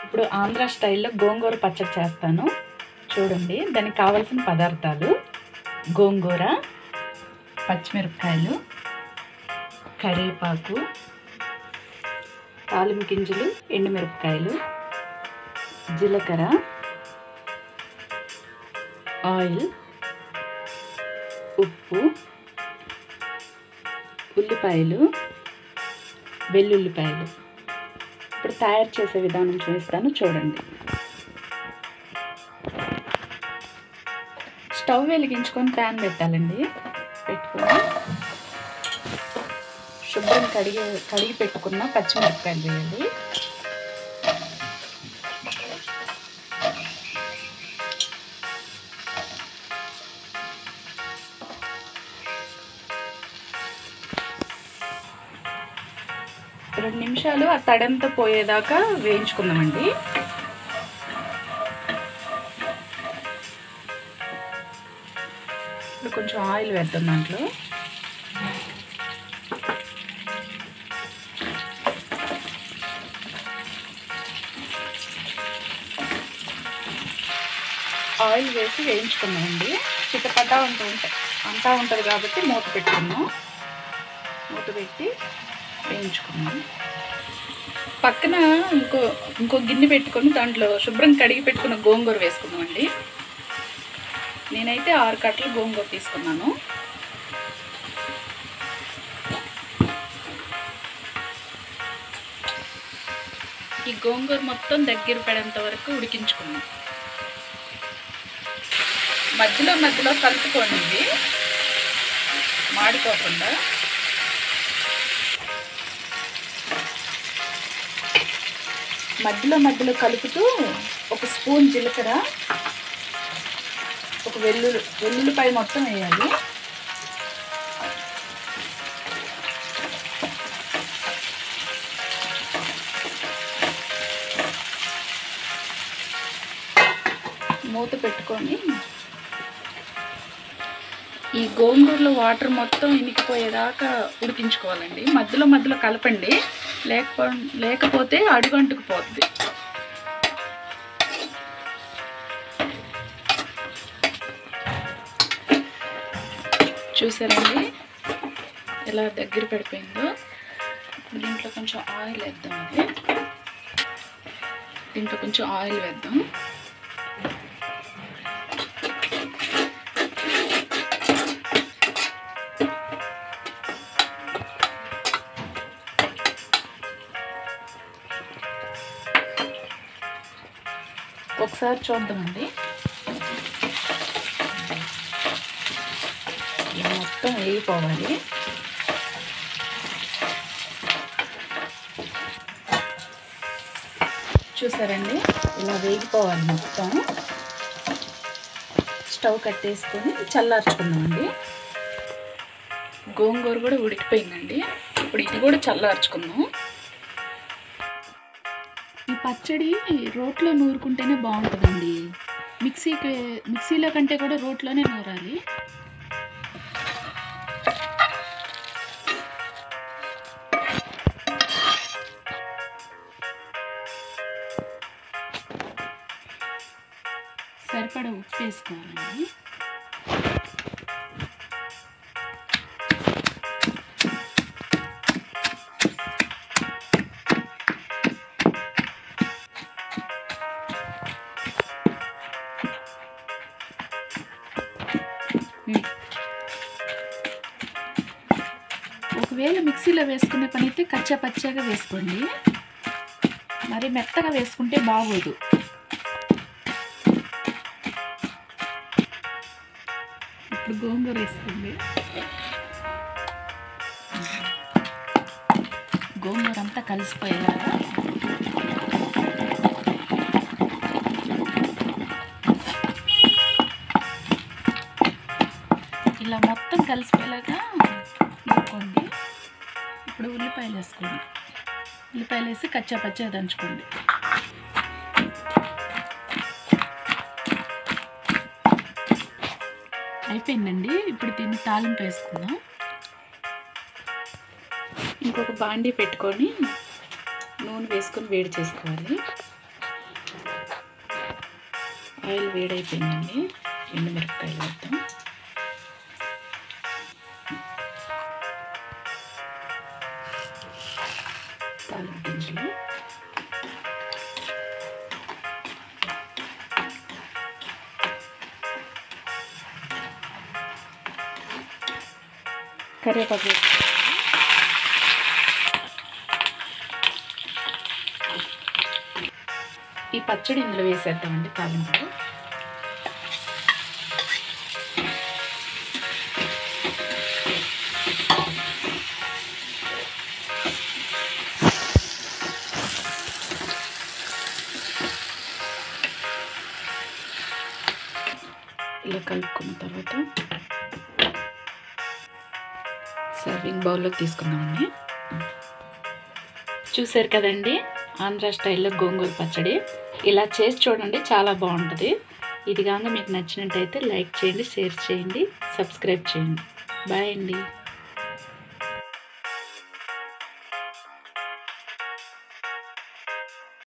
ఇప్పుడు ఆంధ్ర స్టైల్లో గోంగూర పచ్చడి చేస్తాను చూడండి దానికి కావాల్సిన పదార్థాలు గోంగూర పచ్చిమిరపకాయలు కరివేపాకు తాలింపు గింజలు ఎండుమిరపకాయలు జీలకర్ర ఆయిల్ ఉప్పు ఉల్లిపాయలు వెల్లుల్లిపాయలు ఇప్పుడు తయారు చేసే విధానం చూపిస్తాను చూడండి స్టవ్ వెలిగించుకొని ప్యాన్ పెట్టాలండి పెట్టుకొని శుభ్రం కడిగి కడిగి పెట్టుకున్న పచ్చిమిరపకాయలు వేయాలి రెండు నిమిషాలు ఆ తడంతా పోయేదాకా వేయించుకుందామండి ఇప్పుడు కొంచెం ఆయిల్ వేద్దాం దాంట్లో ఆయిల్ వేసి వేయించుకున్నామండి చిట్టపట్టా ఉంటూ ఉంటాయి అంతా ఉంటుంది కాబట్టి మూత పెట్టుకున్నాం మూత పెట్టి వేయించుకున్నాం పక్కన ఇంకో ఇంకో గిన్నె పెట్టుకొని దాంట్లో శుభ్రం కడిగి పెట్టుకున్న గోంగూర వేసుకున్నామండి నేనైతే ఆరు కట్టలు గోంగూర తీసుకున్నాను ఈ గోంగూర మొత్తం దగ్గర పడేంత వరకు ఉడికించుకున్నాం మధ్యలో మధ్యలో కలుపుకోండి ఇవి మాడిపోకుండా మధ్యలో మధ్యలో కలుపుతూ ఒక స్పూన్ జీలకర్ర ఒక వెల్లుల్లి వెల్లుల్లిపాయ మొత్తం వేయాలి మూత పెట్టుకొని ఈ గోంగూరలో వాటర్ మొత్తం ఇనికిపోయేదాకా ఉడికించుకోవాలండి మధ్యలో మధ్యలో కలపండి లేకపో లేకపోతే అడుగంటుకు పోతుంది చూసారండి ఎలా దగ్గర పడిపోయిందో దీంట్లో కొంచెం ఆయిల్ వేద్దాం అది దీంట్లో కొంచెం ఆయిల్ వేద్దాం ఒకసారి చూద్దామండి ఇది మొత్తం వేగిపోవాలి చూసారండి ఇలా వేగిపోవాలి మొత్తం స్టవ్ కట్టేసుకొని చల్లార్చుకుందామండి గోంగూర కూడా ఉడికిపోయిందండి ఇప్పుడు ఇది కూడా చల్లార్చుకుందాం ఈ పచ్చడి రోట్లో నూరుకుంటేనే బాగుంటుందండి మిక్సీకి మిక్సీలో కంటే కూడా రోట్లోనే నూరాలి సరిపడా ఉప్పు వేసుకోవాలండి ఒకవేళ మిక్సీలో వేసుకునే పని అయితే కచ్చా పచ్చాగా వేసుకోండి మరి మెత్తగా వేసుకుంటే బాగోదు ఇప్పుడు గోంగూర వేసుకోండి గోంగూర అంతా కలిసిపోయేలాగా ఇలా మొత్తం కలిసిపోయేలాగా నూరుకోండి ఇప్పుడు ఉల్లిపాయలు వేసుకోండి ఉల్లిపాయలు వేసి కచ్చా పచ్చా దంచుకోండి అయిపోయిందండి ఇప్పుడు దీన్ని తాలింపు వేసుకుందాం ఇంకొక బాండీ పెట్టుకొని నూనె వేసుకొని వేడి చేసుకోవాలి ఆయిల్ వేడైపోయిందండి ఎండుమిరపకాయలు వేద్దాం తాలింపు గింజలు కరివేపాకు వేసుకోవాలి. ఈ పచ్చడి ఇందులో వేసేద్దామండి తాలింపులో ఇలా కలుపుకున్న తర్వాత సర్వింగ్ బౌల్లోకి తీసుకుందామండి చూసారు కదండి ఆంధ్ర స్టైల్లో గోంగూర పచ్చడి ఇలా చేసి చూడండి చాలా బాగుంటుంది ఇది కాక మీకు నచ్చినట్టయితే లైక్ చేయండి షేర్ చేయండి సబ్స్క్రైబ్ చేయండి బాయ్ అండి